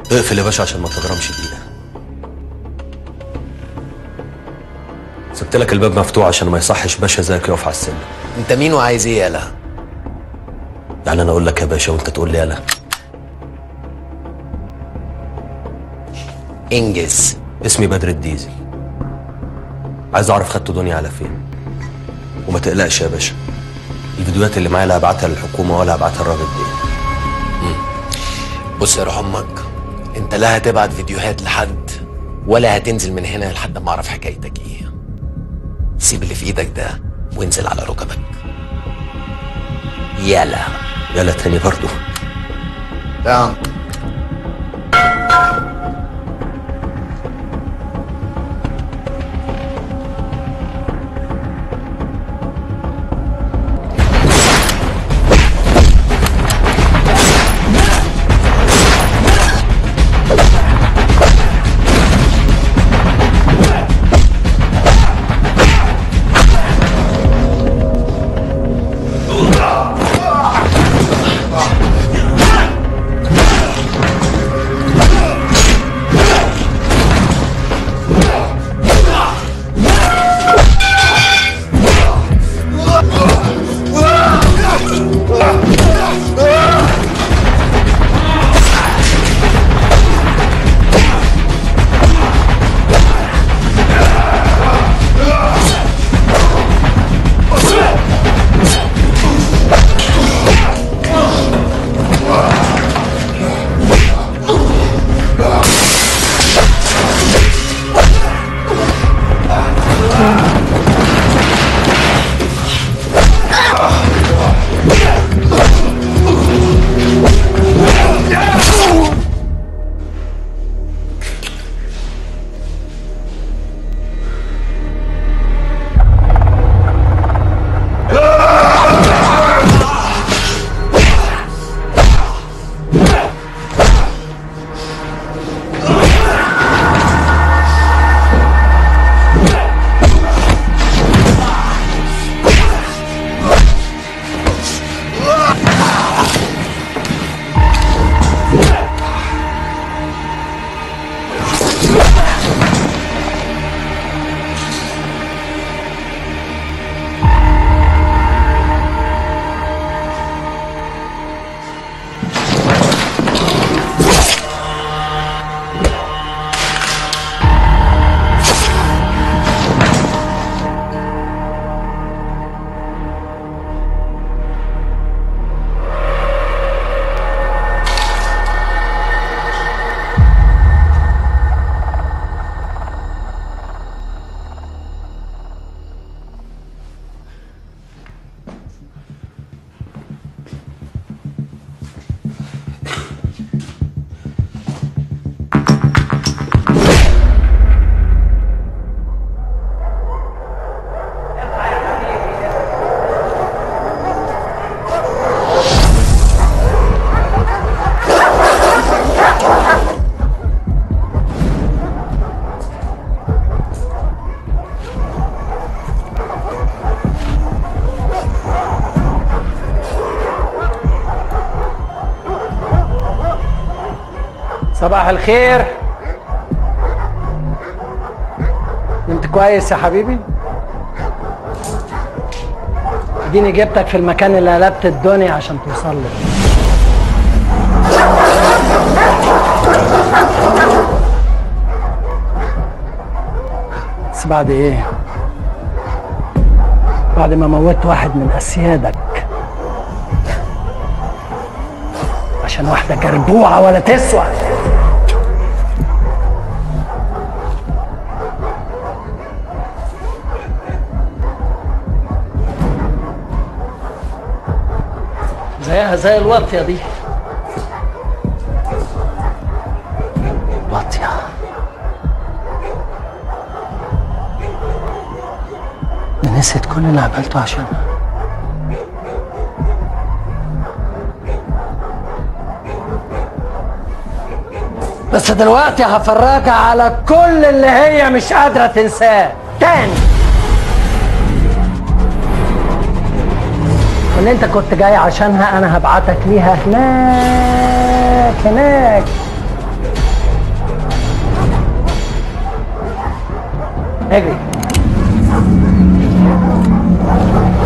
اقفل يا باشا عشان ما تغرمش دقيقة سبت لك الباب مفتوح عشان ما يصحش باشا زيك يقف على السلم انت مين وعايز ايه يالا يعني انا اقول لك يا باشا وانت تقول لي يلا انجز اسمي بدر الديزل عايز اعرف خدت دنيا على فين وما تقلقش يا باشا الفيديوهات اللي معايا لا هبعتها للحكومه ولا هبعتها للراجل ده بص يا روح امك انت لا هتبعت فيديوهات لحد ولا هتنزل من هنا لحد ما اعرف حكايتك ايه سيب اللي في ايدك ده وانزل على ركبك يلا يلا تاني برضو تمام صباح الخير انت كويس يا حبيبي اديني جبتك في المكان اللي قلبت الدنيا عشان توصل له بس بعد ايه بعد ما موت واحد من اسيادك عشان واحده جربوعه ولا تسوى زيها زي الواطية دي واطية نسيت كل اللي عملته عشانها بس دلوقتي هفرجها على كل اللي هي مش قادرة تنساه تاني واللي انت كنت جاي عشانها انا هبعتك ليها هناك هناك اجري